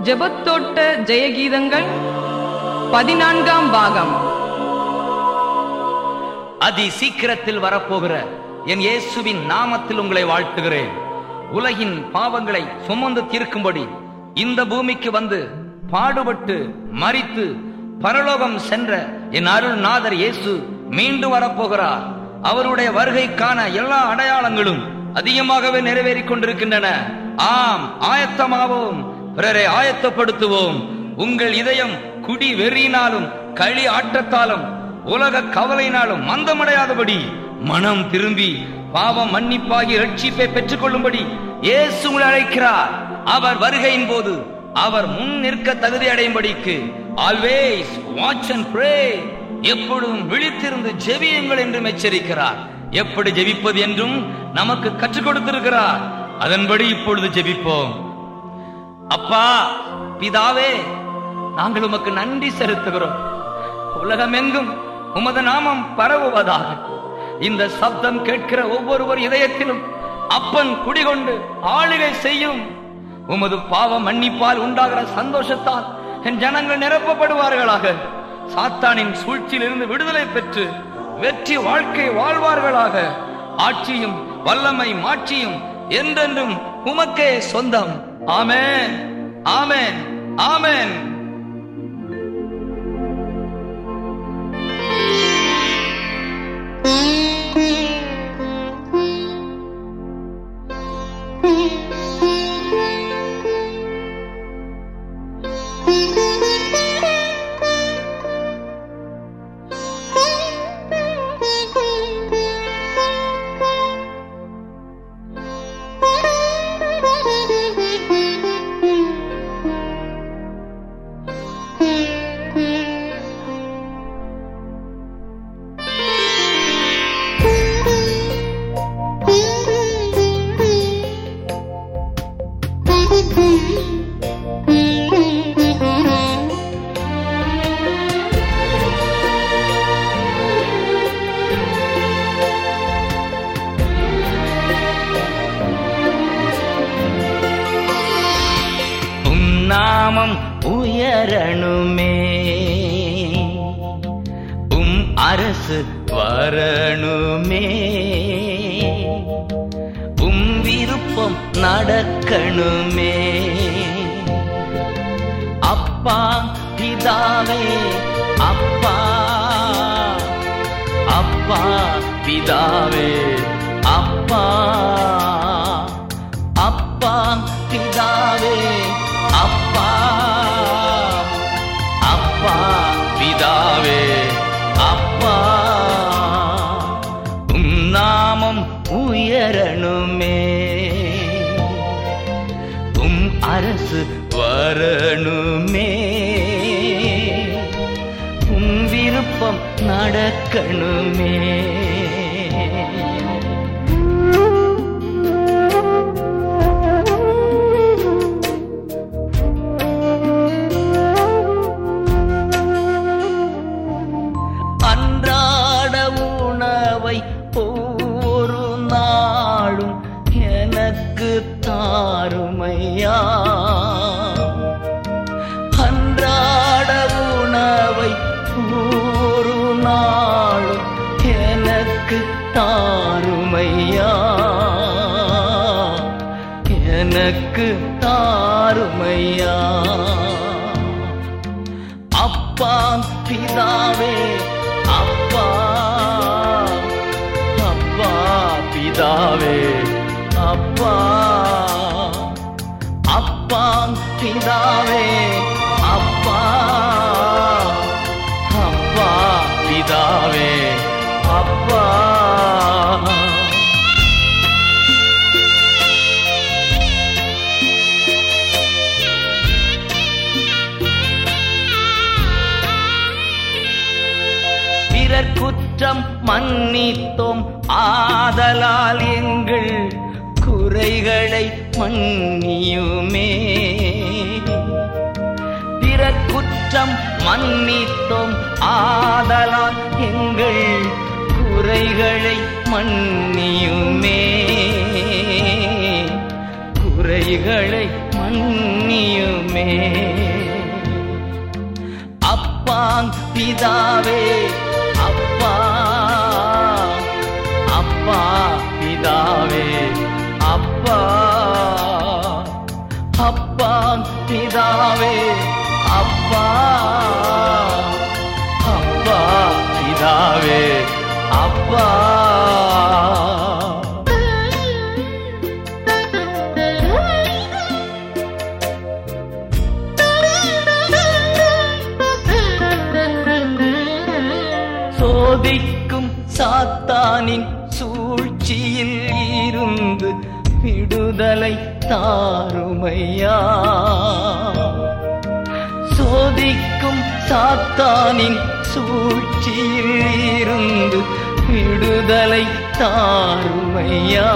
ஜெபத்தோட்ட ஜெயகீதங்கள் பதினான்காம் பாகம் அதி சீக்கிரத்தில் வரப்போகிற என் இயேசுவின் நாமத்தில் உங்களை வாழ்த்துகிறேன் உலகின் பாவங்களை சுமந்து தீர்க்கும்படி இந்த பூமிக்கு வந்து பாடுபட்டு மரித்து பரலோகம் சென்ற என் அருள்நாதர் இயேசு மீண்டும் வரப்போகிறார் அவருடைய வருகைக்கான எல்லா அடையாளங்களும் அதிகமாகவே நிறைவேறிக் கொண்டிருக்கின்றன ஆம் ஆயத்தமாவோம் பிறரை ஆயத்தப்படுத்துவோம் உங்கள் இதயம் குடி வெறியினாலும் களி ஆட்டத்தாலும் உலக கவலையினாலும் மந்தமடையாதபடி மனம் திரும்பி பாவம் மன்னிப்பாகி ரட்சிப்பை பெற்றுக் கொள்ளும்படி இயேசு உங்களை அழைக்கிறார் அவர் வருகையின் போது அவர் முன் நிற்க தகுதி அடையும்படிக்கு ஆல்வேஸ் வாட்ச் அண்ட் ப்ரே எப்பொழுதும் விழித்திருந்து ஜெபியுங்கள் என்றும் எச்சரிக்கிறார் எப்படி ஜெபிப்பது என்றும் நமக்கு கற்றுக் கொடுத்திருக்கிறார் அதன்படி இப்பொழுது ஜெபிப்போம் அப்பா பிதாவே நாங்கள் உமக்கு நன்றி செலுத்துகிறோம் உலகமெங்கும் உமது நாமம் பரவுவதாக இந்த சப்தம் கேட்கிற ஒவ்வொருவர் இதயத்திலும் அப்பன் குடிகொண்டு ஆளுகை செய்யும் உமது பாவ மன்னிப்பால் உண்டாகிற சந்தோஷத்தால் என் ஜனங்கள் நிரப்பப்படுவார்களாக சாத்தானின் சூழ்ச்சியிலிருந்து விடுதலை பெற்று வெற்றி வாழ்க்கை வாழ்வார்களாக ஆட்சியும் வல்லமை மாட்சியும் என்றென்றும் உமக்கே சொந்தம் ஆமென் ஆமென் ஆமென் உம் நாமம் உயரணுமே உம் அரசு வரணுமே உம் விருப்பம் நடக்கணுமே அப்பா பிதாவே அப்பா அப்பா பிதாவே அப்பா அப்பா பிதாவே அப்பா அப்பா பிதாவே அப்பா உம் நாமம் உயரணுமே உம் அரசு வரணுமே உம் விருப்பம் நடக்கணுமே அன்றாட உணவை ஒவ்வொரு நாளும் எனக்கு தாருமையா அன்றாட உணவை ஒவ்வொரு நாளும் எனக்கு தாருமையா எனக்கு தாருமையா அப்பா பிதாவே அப்பா அப்பா பிதாவே அப்பா அப்பா பிதாவே அப்பா அப்பா பிதாவே அப்பா பிறர் குற்றம் மன்னித்தோம் ஆதலால் எங்கள் குறைகளை மன்னியுமே பிறர் குற்றம் மன்னித்தோம் ஆதலால் எங்கள் குறைகளை மன்னியுமே குறைகளை மன்னியுமே அப்பாங் பிதாவே அப்பா அப்பா பிதாவே அப்பா அப்பா பிதாவே அப்பா அப்பா பிதாவே அப்பா சோதிக்கும் சாத்தானின் சூழ்ச்சியில் இருந்து விடுதலை தாருமையா சோதிக்கும் சாத்தானின் சூழ்ச்சியில் இருந்து விடுதலை தாருமையா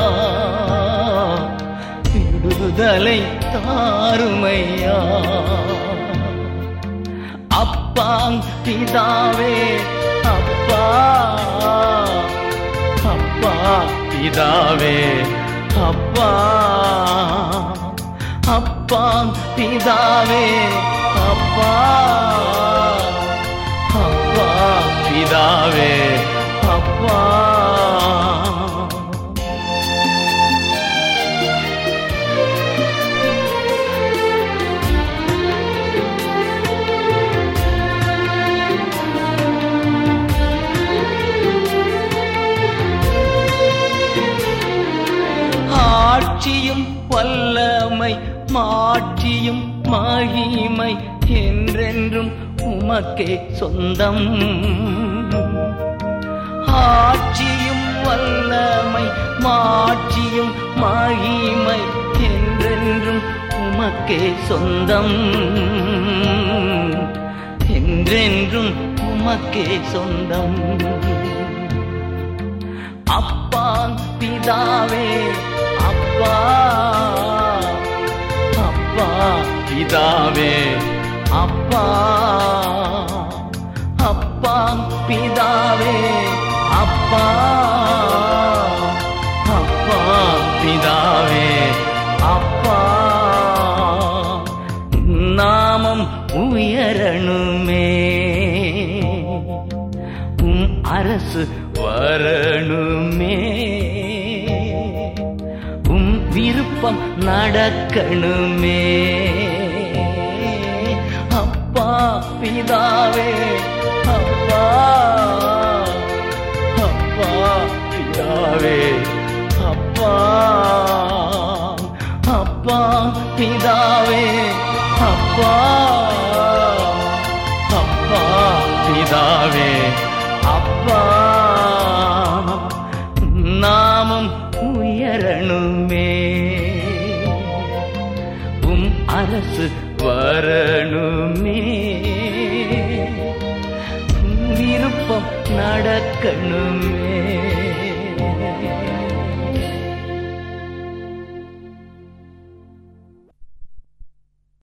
விடுதலை தாருமையா அப்பாங் பிதாவே அப்பா அப்பா பிதாவே அப்பா அப்பாங் பிதாவே அப்பா அப்பா பிதாவே அப்பா ஆட்சியும் வல்லமை மாட்சியும் மகிமை என்றென்றும் உமக்கே சொந்தம் ஆட்சியும் வல்லமை மாட்சியும் மகிமை என்றென்றும் உமக்கே சொந்தம் என்றென்றும் உமக்கே சொந்தம் அப்பா பிதாவே அப்பா அப்பா பிதாவே அப்பா அப்பா பிதாவே அப்பா அப்பா பிதாவே அப்பா நாமம் உயரணுமே உம் அரசு வரணுமே உம் விருப்பம் நடக்கணுமே அப்பா பிதாவே அப்பா அப்பா பிதாவே அப்பா அப்பா பிதாவே அப்பா அப்பா பிதாவே அப்பா நாமம் உயரணுமே உம் அரசு வரணுமே உம் விருப்பம் நடக்கணுமே